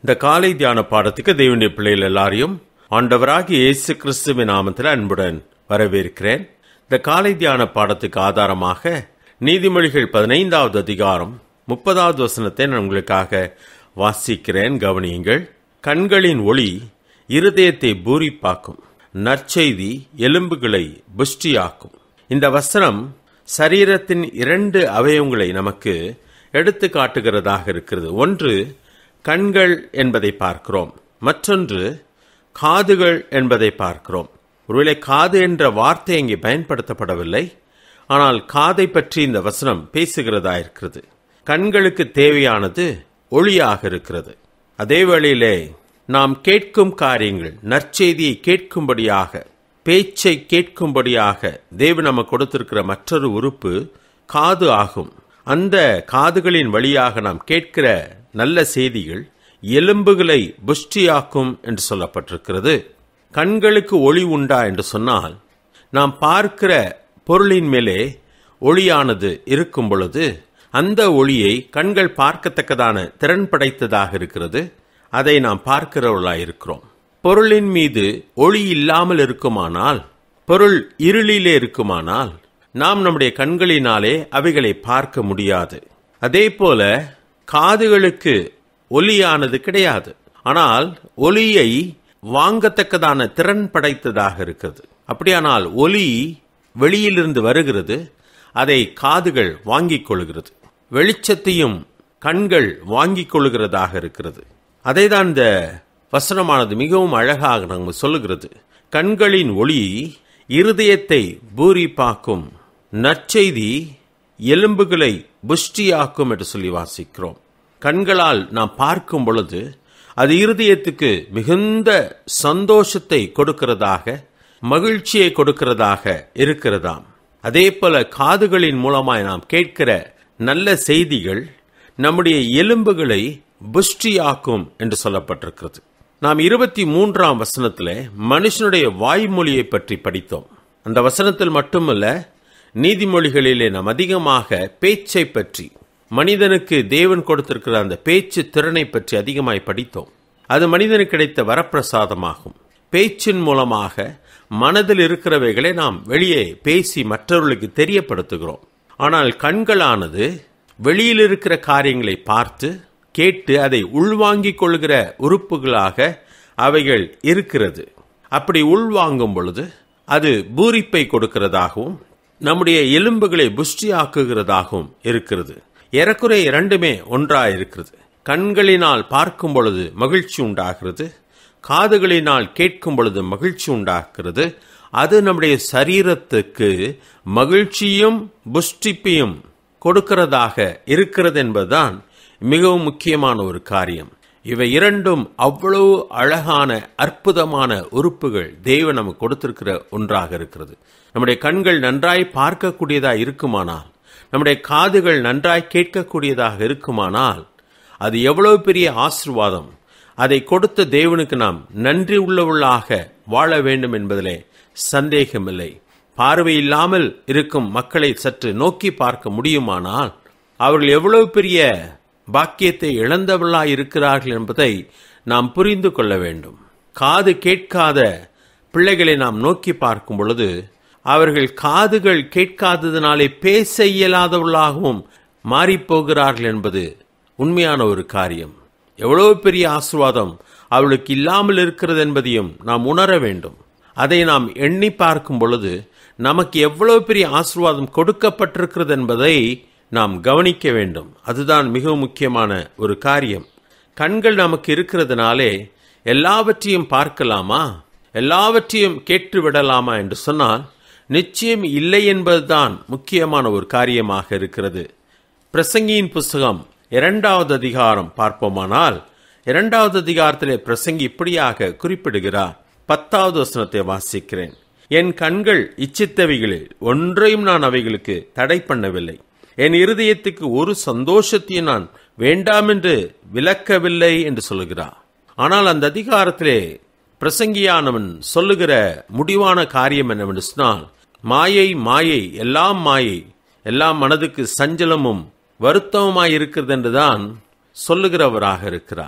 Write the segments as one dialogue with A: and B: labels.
A: இந்த காலை தியான பாடத்துக்கு தேவனுடைய பிள்ளைகள் எல்லாரையும் ஆண்டவராகிய இயேசு கிறிஸ்துவின் நாமத்தில் அன்புடன் வரவேற்கிறேன் இந்த காலை தியான பாடத்துக்கு ஆதாரமாக நீதிமொழிகள் பதினைந்தாவது அதிகாரம் முப்பதாவது வசனத்தை நான் உங்களுக்காக வாசிக்கிறேன் கவனியுங்கள் கண்களின் ஒளி இருதயத்தை பூரிப்பாக்கும் நற்செய்தி எலும்புகளை புஷ்டியாக்கும் இந்த வசனம் சரீரத்தின் இரண்டு அவயவங்களை நமக்கு எடுத்து காட்டுகிறதாக இருக்கிறது ஒன்று கண்கள் என்பதை பார்க்கிறோம் மற்றொன்று காதுகள் என்பதை பார்க்கிறோம் ஒருவேளை காது என்ற வார்த்தை இங்கே பயன்படுத்தப்படவில்லை ஆனால் காதை பற்றி இந்த வசனம் பேசுகிறதா இருக்கிறது கண்களுக்கு தேவையானது ஒளியாக இருக்கிறது அதே வேளையிலே நாம் கேட்கும் காரியங்கள் நற்செய்தியை கேட்கும்படியாக பேச்சை கேட்கும்படியாக தேவன் நமக்கு கொடுத்திருக்கிற மற்றொரு உறுப்பு காது ஆகும் அந்த காதுகளின் வழியாக நாம் கேட்கிற நல்ல செய்திகள் எலும்புகளை புஷ்டியாக்கும் என்று சொல்லப்பட்டிருக்கிறது கண்களுக்கு ஒளி உண்டா என்று சொன்னால் நாம் பார்க்கிற பொருளின் மேலே ஒளியானது இருக்கும் பொழுது அந்த ஒளியை கண்கள் பார்க்கத்தக்கதான திறன் படைத்ததாக இருக்கிறது அதை நாம் பார்க்கிறவர்களாய் இருக்கிறோம் பொருளின் மீது ஒளி இல்லாமல் இருக்குமானால் பொருள் இருளிலே இருக்குமானால் நாம் நம்முடைய கண்களினாலே அவைகளை பார்க்க முடியாது அதே போல காதுகளுக்கு ஒலியானது கிடையாது ஆனால் ஒலியை வாங்கத்தக்கதான திறன் படைத்ததாக இருக்கிறது அப்படியானால் ஒலி வெளியிலிருந்து வருகிறது அதை காதுகள் வாங்கிக் கொள்கிறது வெளிச்சத்தையும் கண்கள் வாங்கிக் கொள்கிறதாக இருக்கிறது அதை தான் இந்த வசனமானது மிகவும் அழகாக நம்ம சொல்லுகிறது கண்களின் ஒளி இருதயத்தை பூரிப்பாக்கும் நற்செய்தி எலும்புகளை புஷ்டியாக்கும் என்று சொல்லி வாசிக்கிறோம் கண்களால் நாம் பார்க்கும் பொழுது அது இருதயத்துக்கு மிகுந்த சந்தோஷத்தை கொடுக்கிறதாக மகிழ்ச்சியை கொடுக்கிறதாக இருக்கிறதாம் அதே போல காதுகளின் மூலமாய் நாம் கேட்கிற நல்ல செய்திகள் நம்முடைய எலும்புகளை புஷ்டியாக்கும் என்று சொல்லப்பட்டிருக்கிறது நாம் இருபத்தி மூன்றாம் வசனத்தில் மனுஷனுடைய வாய்மொழியை பற்றி படித்தோம் அந்த வசனத்தில் மட்டுமல்ல நீதிமொழிகளிலே நாம் அதிகமாக பேச்சை பற்றி மனிதனுக்கு தேவன் கொடுத்திருக்கிற அந்த பேச்சு திறனை பற்றி அதிகமாய் படித்தோம் அது மனிதனுக்கு கிடைத்த வரப்பிரசாதமாகும் பேச்சின் மூலமாக மனதில் இருக்கிறவைகளை நாம் வெளியே பேசி மற்றவர்களுக்கு தெரியப்படுத்துகிறோம் ஆனால் கண்களானது வெளியில் இருக்கிற காரியங்களை பார்த்து கேட்டு அதை உள்வாங்கிக் கொள்கிற உறுப்புகளாக அவைகள் இருக்கிறது அப்படி உள்வாங்கும் பொழுது அது பூரிப்பை கொடுக்கிறதாகவும் நம்முடைய எலும்புகளை புஷ்டியாக்குகிறதாகவும் இருக்கிறது ஏறக்குறை இரண்டுமே ஒன்றாக இருக்கிறது கண்களினால் பார்க்கும் பொழுது மகிழ்ச்சி உண்டாகிறது காதுகளினால் கேட்கும் பொழுது மகிழ்ச்சி உண்டாகிறது அது நம்முடைய சரீரத்துக்கு மகிழ்ச்சியும் புஷ்டிப்பையும் கொடுக்கிறதாக இருக்கிறது என்பதுதான் மிகவும் முக்கியமான ஒரு காரியம் இவை இரண்டும் அவ்வளவு அழகான அற்புதமான உறுப்புகள் தேவன் நமக்கு கொடுத்திருக்கிற ஒன்றாக இருக்கிறது நம்முடைய கண்கள் நன்றாய் பார்க்கக்கூடியதாக இருக்குமானால் நம்முடைய காதுகள் நன்றாய் கேட்கக்கூடியதாக இருக்குமானால் அது எவ்வளவு பெரிய ஆசிர்வாதம் அதை கொடுத்த தேவனுக்கு நாம் நன்றி உள்ளவர்களாக வாழ வேண்டும் என்பதிலே சந்தேகமில்லை பார்வை இல்லாமல் இருக்கும் மக்களை சற்று நோக்கி பார்க்க முடியுமானால் அவர்கள் எவ்வளவு பெரிய பாக்கியத்தை இழந்தவர்களாய் இருக்கிறார்கள் என்பதை நாம் புரிந்து கொள்ள வேண்டும் காது கேட்காத பிள்ளைகளை நாம் நோக்கி பார்க்கும் பொழுது அவர்கள் காதுகள் கேட்காததினாலே பேச இயலாதவர்களாகவும் மாறிப்போகிறார்கள் என்பது உண்மையான ஒரு காரியம் எவ்வளவு பெரிய ஆசிர்வாதம் அவளுக்கு இல்லாமல் இருக்கிறது என்பதையும் நாம் உணர வேண்டும் அதை நாம் எண்ணி பார்க்கும் பொழுது நமக்கு எவ்வளவு பெரிய ஆசிர்வாதம் கொடுக்கப்பட்டிருக்கிறது என்பதை நாம் கவனிக்க வேண்டும் அதுதான் மிகவும் முக்கியமான ஒரு காரியம் கண்கள் நமக்கு இருக்கிறதுனாலே எல்லாவற்றையும் பார்க்கலாமா எல்லாவற்றையும் கேட்டு விடலாமா என்று சொன்னால் நிச்சயம் இல்லை என்பதுதான் முக்கியமான ஒரு காரியமாக இருக்கிறது பிரசங்கியின் புஸ்தகம் இரண்டாவது அதிகாரம் பார்ப்போமானால் இரண்டாவது அதிகாரத்திலே பிரசங்கி இப்படியாக குறிப்பிடுகிறார் பத்தாவது வசனத்தை வாசிக்கிறேன் என் கண்கள் இச்சித்தவைகளில் ஒன்றையும் நான் அவைகளுக்கு தடை பண்ணவில்லை என் இருதயத்துக்கு ஒரு சந்தோஷத்தையும் நான் வேண்டாம் என்று விளக்கவில்லை என்று சொல்லுகிறார் ஆனால் அந்த அதிகாரத்திலே பிரசங்கியானவன் சொல்லுகிற முடிவான காரியம் என்னவென்று சொன்னால் மாயை மாயை எல்லாம் மாயை எல்லாம் மனதுக்கு சஞ்சலமும் வருத்தமுமாய் இருக்கிறது என்றுதான் சொல்லுகிறவராக இருக்கிறார்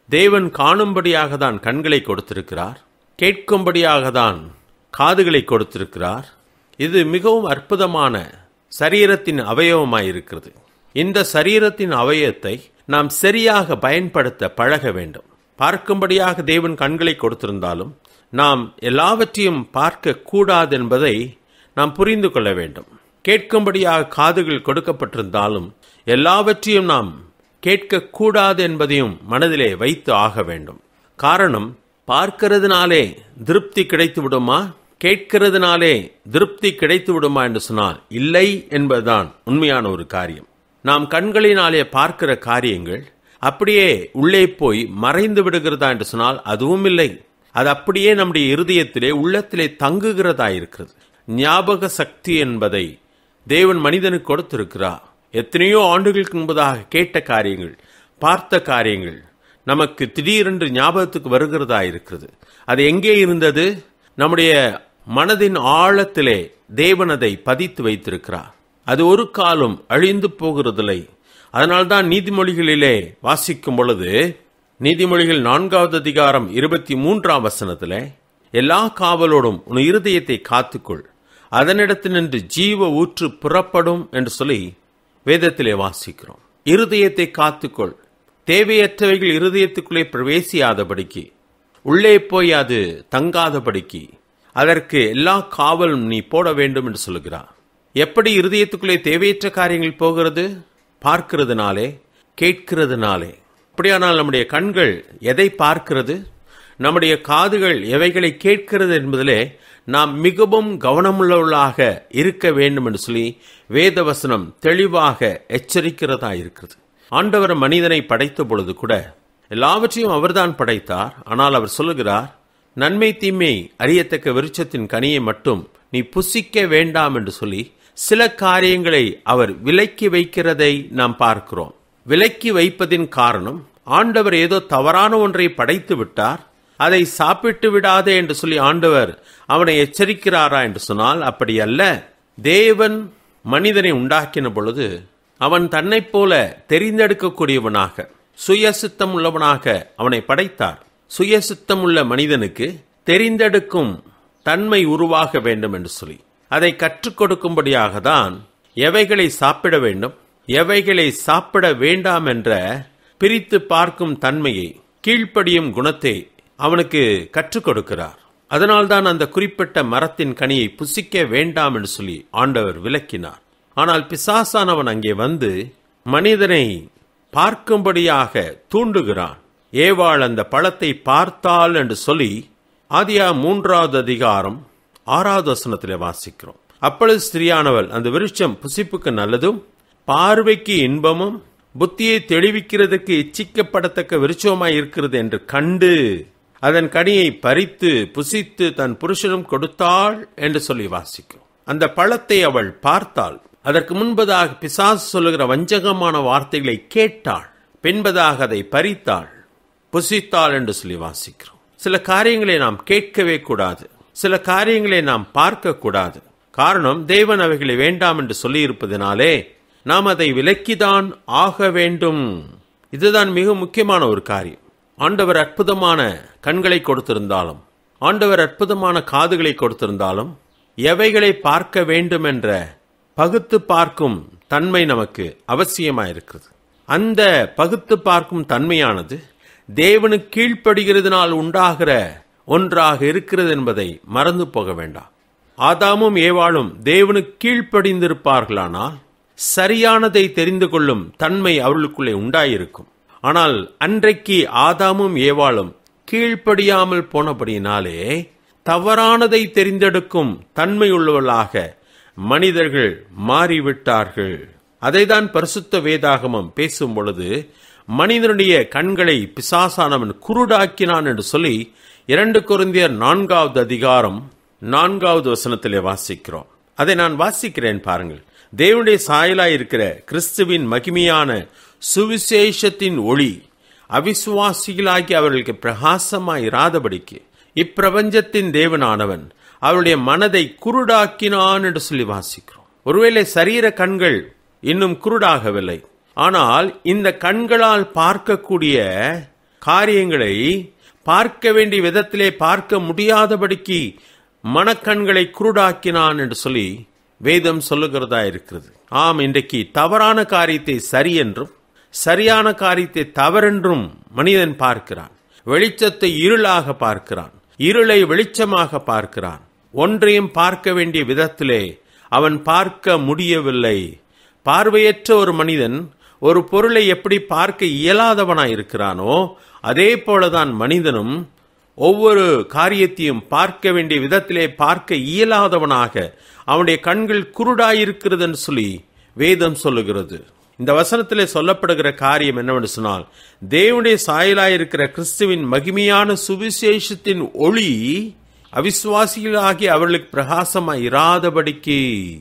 A: தேவன் காணும்படியாக தான் கண்களை கொடுத்திருக்கிறார் கேட்கும்படியாக தான் காதுகளை கொடுத்திருக்கிறார் இது மிகவும் அற்புதமான சரீரத்தின் அவயவமாயிருக்கிறது இந்த சரீரத்தின் அவயத்தை நாம் சரியாக பயன்படுத்த பழக வேண்டும் பார்க்கும்படியாக தேவன் கண்களை கொடுத்திருந்தாலும் நாம் எல்லாவற்றையும் பார்க்க கூடாது என்பதை நாம் புரிந்து கொள்ள வேண்டும் கேட்கும்படியாக காதுகள் கொடுக்கப்பட்டிருந்தாலும் எல்லாவற்றையும் நாம் கேட்கக்கூடாது என்பதையும் மனதிலே வைத்து ஆக வேண்டும் காரணம் பார்க்கிறதுனாலே திருப்தி கிடைத்து விடுமா கேட்கிறதுனாலே திருப்தி கிடைத்து விடுமா என்று சொன்னால் இல்லை என்பதுதான் உண்மையான ஒரு காரியம் நாம் கண்களினாலே பார்க்கிற காரியங்கள் அப்படியே உள்ளே போய் மறைந்து விடுகிறதா என்று சொன்னால் அதுவும் இல்லை அது அப்படியே நம்முடைய இருதயத்திலே உள்ளத்திலே தங்குகிறதா இருக்கிறது ஞாபக சக்தி என்பதை தேவன் மனிதனுக்கு கொடுத்திருக்கிறார் எத்தனையோ ஆண்டுகளுக்கு முன்பதாக கேட்ட காரியங்கள் பார்த்த காரியங்கள் நமக்கு திடீரென்று ஞாபகத்துக்கு வருகிறதா இருக்கிறது அது எங்கே இருந்தது நம்முடைய மனதின் ஆழத்திலே தேவன் அதை பதித்து வைத்திருக்கிறார் அது ஒரு காலம் அழிந்து போகிறதில்லை அதனால்தான் நீதிமொழிகளிலே வாசிக்கும் பொழுது நீதிமொழிகள் நான்காவது அதிகாரம் இருபத்தி மூன்றாம் வசனத்துல எல்லா காவலோடும் உன் இருதயத்தை காத்துக்கொள் அதனிடத்தினின்று ஜீவ ஊற்று புறப்படும் என்று சொல்லி வேதத்திலே வாசிக்கிறோம் இருதயத்தை காத்துக்கொள் தேவையற்றவைகள் இருதயத்துக்குள்ளே பிரவேசியாதபடிக்கு உள்ளே போய் அது தங்காதபடிக்கு அதற்கு எல்லா காவலும் நீ போட வேண்டும் என்று சொல்லுகிறார் எப்படி இருதயத்துக்குள்ளே தேவையற்ற காரியங்கள் போகிறது பார்க்கிறதுனாலே கேட்கிறதுனாலே அப்படியானால் நம்முடைய கண்கள் எதை பார்க்கிறது நம்முடைய காதுகள் எவைகளை கேட்கிறது என்பதிலே நாம் மிகவும் கவனமுள்ளவர்களாக இருக்க வேண்டும் என்று சொல்லி வேதவசனம் தெளிவாக எச்சரிக்கிறதா இருக்கிறது ஆண்டவர் மனிதனை படைத்த பொழுது கூட எல்லாவற்றையும் அவர்தான் படைத்தார் ஆனால் அவர் சொல்லுகிறார் நன்மை தீமை அறியத்தக்க விருட்சத்தின் கனியை மட்டும் நீ புசிக்க வேண்டாம் என்று சொல்லி சில காரியங்களை அவர் விலக்கி வைக்கிறதை நாம் பார்க்கிறோம் விலக்கி வைப்பதின் காரணம் ஆண்டவர் ஏதோ தவறான ஒன்றை படைத்து விட்டார் அதை சாப்பிட்டு விடாதே என்று சொல்லி ஆண்டவர் அவனை எச்சரிக்கிறாரா என்று சொன்னால் அப்படி அல்ல தேவன் மனிதனை உண்டாக்கின பொழுது அவன் தன்னைப் போல தெரிந்தெடுக்கக்கூடியவனாக சுயசித்தம் உள்ளவனாக அவனை படைத்தார் சுயசித்தம் உள்ள மனிதனுக்கு தெரிந்தெடுக்கும் தன்மை உருவாக வேண்டும் என்று சொல்லி அதை கற்றுக் கொடுக்கும்படியாக தான் எவைகளை சாப்பிட வேண்டும் எவைகளை சாப்பிட வேண்டாம் என்ற பிரித்து பார்க்கும் தன்மையை கீழ்ப்படியும் குணத்தை அவனுக்கு கற்றுக் கொடுக்கிறார் அதனால்தான் அந்த குறிப்பிட்ட மரத்தின் கனியை புசிக்க வேண்டாம் என்று சொல்லி ஆண்டவர் விளக்கினார் ஆனால் பிசாசானவன் அங்கே வந்து மனிதனை பார்க்கும்படியாக தூண்டுகிறான் ஏவாள் அந்த பழத்தை பார்த்தாள் என்று சொல்லி ஆதியா மூன்றாவது அதிகாரம் ஆறாவது வசனத்திலே வாசிக்கிறோம் அப்பொழுது ஸ்திரியானவள் அந்த விருட்சம் புசிப்புக்கு நல்லதும் பார்வைக்கு இன்பமும் புத்தியை தெளிவிக்கிறதுக்கு இச்சிக்கப்படத்தக்க விருட்சமாய் இருக்கிறது என்று கண்டு அதன் கனியை பறித்து புசித்து தன் புருஷனும் கொடுத்தாள் என்று சொல்லி வாசிக்கும் அந்த பழத்தை அவள் பார்த்தாள் அதற்கு முன்பதாக பிசாசு சொல்லுகிற வஞ்சகமான வார்த்தைகளை கேட்டாள் பின்பதாக அதை பறித்தாள் புசித்தாள் என்று சொல்லி வாசிக்கிறோம் சில காரியங்களை நாம் கேட்கவே கூடாது சில காரியங்களை நாம் பார்க்க கூடாது காரணம் தேவன் அவைகளை வேண்டாம் என்று சொல்லி இருப்பதனாலே நாம் அதை விலக்கிதான் ஆக வேண்டும் இதுதான் மிக முக்கியமான ஒரு காரியம் ஆண்டவர் அற்புதமான கண்களை கொடுத்திருந்தாலும் ஆண்டவர் அற்புதமான காதுகளை கொடுத்திருந்தாலும் எவைகளை பார்க்க வேண்டும் என்ற பகுத்து பார்க்கும் தன்மை நமக்கு அவசியமாயிருக்கிறது அந்த பகுத்து பார்க்கும் தன்மையானது தேவனுக்கு கீழ்ப்படுகிறதுனால் உண்டாகிற ஒன்றாக இருக்கிறது என்பதை மறந்து போக வேண்டாம் ஆதாமும் ஏவாளும் தேவனுக்கு கீழ்ப்படிந்திருப்பார்களானால் சரியானதை தெரிந்து கொள்ளும் தன்மை அவர்களுக்குள்ளே உண்டாயிருக்கும் ஆனால் அன்றைக்கு ஆதாமும் ஏவாளும் கீழ்ப்படியாமல் போனபடியினாலே தவறானதை தெரிந்தெடுக்கும் தன்மை உள்ளவர்களாக மனிதர்கள் மாறிவிட்டார்கள் அதைதான் பரிசுத்த வேதாகமம் பேசும் பொழுது மனிதனுடைய கண்களை பிசாசானவன் குருடாக்கினான் என்று சொல்லி இரண்டு குருந்தியர் நான்காவது அதிகாரம் நான்காவது வசனத்திலே வாசிக்கிறோம் அதை நான் வாசிக்கிறேன் பாருங்கள் தேவனுடைய சாயலாய் இருக்கிற கிறிஸ்துவின் மகிமையான சுவிசேஷத்தின் ஒளி அவிசுவாசிகளாகி அவர்களுக்கு பிரகாசமாய் இராதபடிக்கு இப்பிரபஞ்சத்தின் தேவனானவன் அவருடைய மனதை குருடாக்கினான் என்று சொல்லி வாசிக்கிறோம் ஒருவேளை சரீர கண்கள் இன்னும் குருடாகவில்லை ஆனால் இந்த கண்களால் பார்க்கக்கூடிய காரியங்களை பார்க்க வேண்டிய விதத்திலே பார்க்க முடியாதபடிக்கு மனக்கண்களை குருடாக்கினான் என்று சொல்லி வேதம் சொல்லுகிறதா இருக்கிறது ஆம் இன்றைக்கு தவறான காரியத்தை சரி என்றும் சரியான காரியத்தை தவறென்றும் மனிதன் பார்க்கிறான் வெளிச்சத்தை இருளாக பார்க்கிறான் இருளை வெளிச்சமாக பார்க்கிறான் ஒன்றையும் பார்க்க வேண்டிய விதத்திலே அவன் பார்க்க முடியவில்லை பார்வையற்ற ஒரு மனிதன் ஒரு பொருளை எப்படி பார்க்க இயலாதவனாய் இருக்கிறானோ அதே போலதான் மனிதனும் ஒவ்வொரு காரியத்தையும் பார்க்க வேண்டிய விதத்திலே பார்க்க இயலாதவனாக அவனுடைய கண்கள் குருடாயிருக்கிறதுன்னு சொல்லி வேதம் சொல்லுகிறது இந்த வசனத்திலே சொல்லப்படுகிற காரியம் என்னவென்று சொன்னால் தேவனுடைய சாயலாயிருக்கிற கிறிஸ்துவின் மகிமையான சுவிசேஷத்தின் ஒளி அவிசுவாசிகளாகி அவர்களுக்கு பிரகாசமாய் இராதபடிக்கு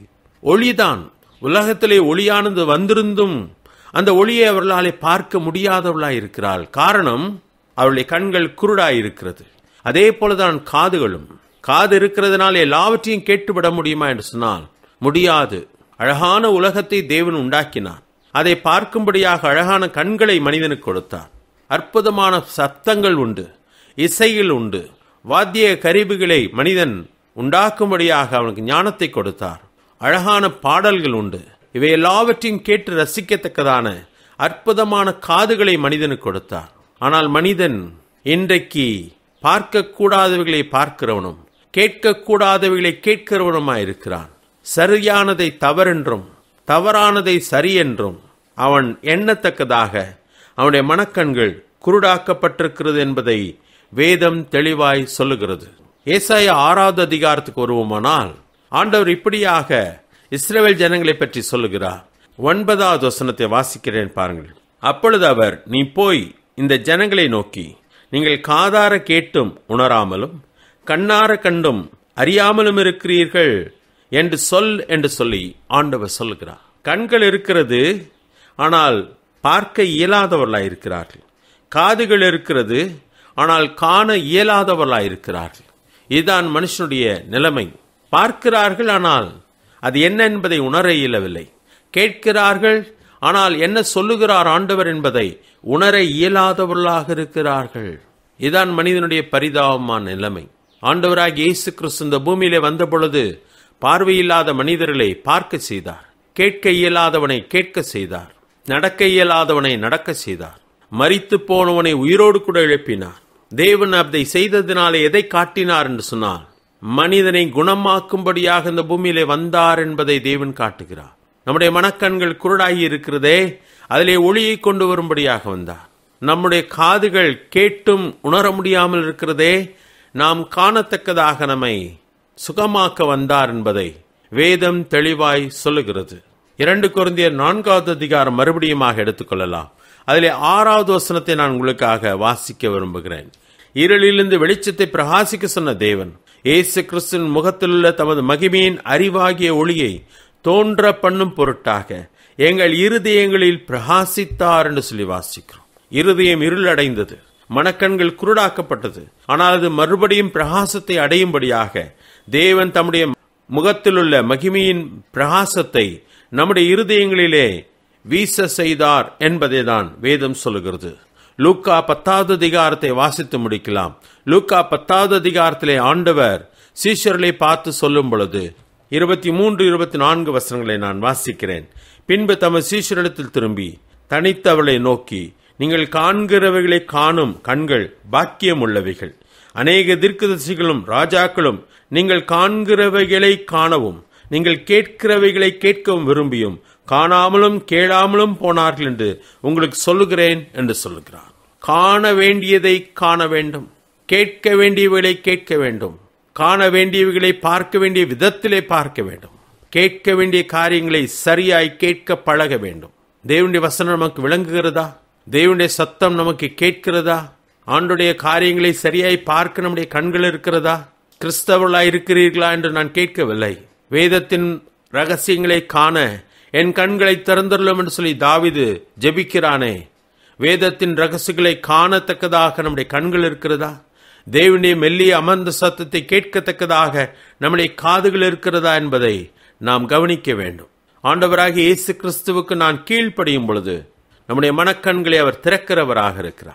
A: ஒளிதான் உலகத்திலே ஒளியானது வந்திருந்தும் அந்த ஒளியை அவர்களாலே பார்க்க முடியாதவர்களாய் இருக்கிறாள் காரணம் அவளுடைய கண்கள் குருடாய் இருக்கிறது அதே போலதான் காதுகளும் காது இருக்கிறதுனால எல்லாவற்றையும் கேட்டுவிட முடியுமா என்று சொன்னால் முடியாது அழகான உலகத்தை தேவன் உண்டாக்கினார் அதை பார்க்கும்படியாக அழகான கண்களை மனிதனுக்கு கொடுத்தார் அற்புதமான சத்தங்கள் உண்டு இசைகள் உண்டு வாத்திய கருவிகளை மனிதன் உண்டாக்கும்படியாக அவனுக்கு ஞானத்தை கொடுத்தார் அழகான பாடல்கள் உண்டு இவை எல்லாவற்றையும் கேட்டு ரசிக்கத்தக்கதான அற்புதமான காதுகளை மனிதனுக்கு கொடுத்தார் ஆனால் மனிதன் இன்றைக்கு பார்க்கக்கூடாதவைகளை பார்க்கிறவனும் கேட்கக்கூடாதவைகளை கேட்கிறவனுமாய் இருக்கிறான் சரியானதை தவறென்றும் தவறானதை சரி என்றும் அவன் எண்ணத்தக்கதாக அவனுடைய மனக்கண்கள் குருடாக்கப்பட்டிருக்கிறது என்பதை வேதம் தெளிவாய் சொல்லுகிறது ஏசாய ஆறாவது அதிகாரத்துக்கு வருவோமானால் ஆண்டவர் இப்படியாக இஸ்ரேல் ஜனங்களை பற்றி சொல்லுகிறார் ஒன்பதாவது வசனத்தை வாசிக்கிறேன் பாருங்கள் அப்பொழுது அவர் நீ போய் இந்த ஜனங்களை நோக்கி நீங்கள் காதார கேட்டும் உணராமலும் கண்ணார கண்டும் அறியாமலும் இருக்கிறீர்கள் என்று சொல் என்று சொல்லி ஆண்டவர் சொல்லுகிறார் கண்கள் இருக்கிறது ஆனால் பார்க்க இயலாதவர்களாய் இருக்கிறார்கள் காதுகள் இருக்கிறது ஆனால் காண இயலாதவர்களாய் இருக்கிறார்கள் இதுதான் மனுஷனுடைய நிலைமை பார்க்கிறார்கள் ஆனால் அது என்ன என்பதை உணர இயலவில்லை கேட்கிறார்கள் ஆனால் என்ன சொல்லுகிறார் ஆண்டவர் என்பதை உணர இயலாதவர்களாக இருக்கிறார்கள் இதான் மனிதனுடைய பரிதாபமான நிலைமை ஆண்டவராக இயேசு கிறிஸ்து இந்த பூமியிலே வந்த பொழுது பார்வையில்லாத மனிதர்களை பார்க்க செய்தார் கேட்க இயலாதவனை கேட்க செய்தார் நடக்க இயலாதவனை நடக்க செய்தார் மரித்து போனவனை உயிரோடு கூட எழுப்பினார் தேவன் அதை செய்ததினாலே எதை காட்டினார் என்று சொன்னால் மனிதனை குணமாக்கும்படியாக இந்த பூமியிலே வந்தார் என்பதை தேவன் காட்டுகிறார் நம்முடைய மனக்கண்கள் குருடாகி இருக்கிறதே அதிலே ஒளியை கொண்டு வரும்படியாக வந்தார் நம்முடைய காதுகள் கேட்டும் உணர முடியாமல் இருக்கிறதே நாம் காணத்தக்கதாக நம்மை சுகமாக்க வந்தார் என்பதை வேதம் தெளிவாய் சொல்லுகிறது இரண்டு குருந்தியர் நான்காவது அதிகாரம் மறுபடியுமாக எடுத்துக்கொள்ளலாம் அதிலே ஆறாவது வசனத்தை நான் உங்களுக்காக வாசிக்க விரும்புகிறேன் இருளிலிருந்து வெளிச்சத்தை பிரகாசிக்க சொன்ன தேவன் இயேசு கிறிஸ்துவின் முகத்திலுள்ள தமது மகிமையின் அறிவாகிய ஒளியை தோன்ற பண்ணும் பொருட்டாக எங்கள் இருதயங்களில் பிரகாசித்தார் என்று சொல்லி வாசிக்கிறோம் இருதயம் இருளடைந்தது மனக்கண்கள் குருடாக்கப்பட்டது ஆனால் அது மறுபடியும் பிரகாசத்தை அடையும்படியாக தேவன் தம்முடைய முகத்திலுள்ள மகிமையின் பிரகாசத்தை நம்முடைய இருதயங்களிலே வீச செய்தார் என்பதை தான் வேதம் சொல்லுகிறது லூக்கா பத்தாவது அதிகாரத்தை வாசித்து முடிக்கலாம் லூக்கா பத்தாவது அதிகாரத்திலே ஆண்டவர் சீஷர்களை பார்த்து சொல்லும் பொழுது இருபத்தி மூன்று இருபத்தி நான்கு வசனங்களை நான் வாசிக்கிறேன் பின்பு தமது சீஷரிடத்தில் திரும்பி தனித்தவளை நோக்கி நீங்கள் காண்கிறவைகளை காணும் கண்கள் பாக்கியம் உள்ளவைகள் அநேக தீர்க்கதரிசிகளும் ராஜாக்களும் நீங்கள் காண்கிறவைகளை காணவும் நீங்கள் கேட்கிறவைகளை கேட்கவும் விரும்பியும் காணாமலும் கேளாமலும் போனார்கள் என்று உங்களுக்கு சொல்லுகிறேன் என்று சொல்லுகிறார் காண வேண்டியதை காண வேண்டும் கேட்க வேண்டியவைகளை கேட்க வேண்டும் காண வேண்டியவைகளை பார்க்க வேண்டிய விதத்திலே பார்க்க வேண்டும் கேட்க வேண்டிய காரியங்களை சரியாய் கேட்க பழக வேண்டும் தேவனுடைய வசனம் நமக்கு விளங்குகிறதா தேவனுடைய சத்தம் நமக்கு கேட்கிறதா ஆண்டுடைய காரியங்களை சரியாய் பார்க்க நம்முடைய கண்கள் இருக்கிறதா கிறிஸ்தவர்களா இருக்கிறீர்களா என்று நான் கேட்கவில்லை வேதத்தின் ரகசியங்களை காண என் கண்களை திறந்துள்ளோம் என்று சொல்லி தாவிது ஜெபிக்கிறானே வேதத்தின் ரகசியங்களை காணத்தக்கதாக நம்முடைய கண்கள் இருக்கிறதா தேவனுடைய மெல்லிய அமர்ந்த சத்தத்தை கேட்கத்தக்கதாக நம்முடைய காதுகள் இருக்கிறதா என்பதை நாம் கவனிக்க வேண்டும் ஆண்டவராக இயேசு கிறிஸ்துவுக்கு நான் கீழ்ப்படியும் பொழுது நம்முடைய மனக்கண்களை அவர் திறக்கிறவராக இருக்கிறார்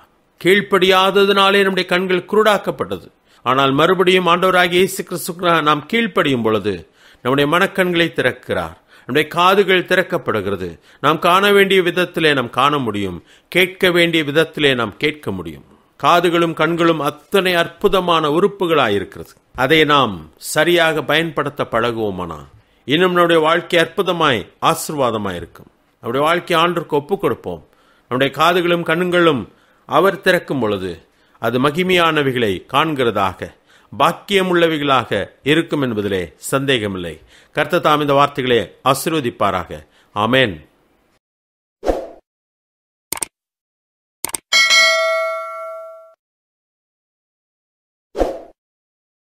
A: கீழ்ப்படியாததினாலே நம்முடைய கண்கள் குருடாக்கப்பட்டது ஆனால் மறுபடியும் ஆண்டவராகிய இயேசு கிறிஸ்துக்கு நாம் கீழ்ப்படியும் பொழுது நம்முடைய மனக்கண்களை திறக்கிறார் நம்முடைய காதுகள் திறக்கப்படுகிறது நாம் காண வேண்டிய விதத்திலே நாம் காண முடியும் கேட்க வேண்டிய விதத்திலே நாம் கேட்க முடியும் காதுகளும் கண்களும் அத்தனை அற்புதமான உறுப்புகளாயிருக்கிறது அதை நாம் சரியாக பயன்படுத்த பழகுவோமானா இன்னும் நம்முடைய வாழ்க்கை அற்புதமாய் ஆசிர்வாதமாய் இருக்கும் நம்முடைய வாழ்க்கை ஆண்டுக்கு ஒப்புக் கொடுப்போம் நம்முடைய காதுகளும் கண்களும் அவர் திறக்கும் பொழுது அது மகிமையானவைகளை காண்கிறதாக பாக்கியம் உள்ளவைகளாக இருக்கும் என்பதிலே சந்தேகமில்லை கர்த்த தாம் இந்த வார்த்தைகளே ஆசீர்வதிப்பாராக ஆமென்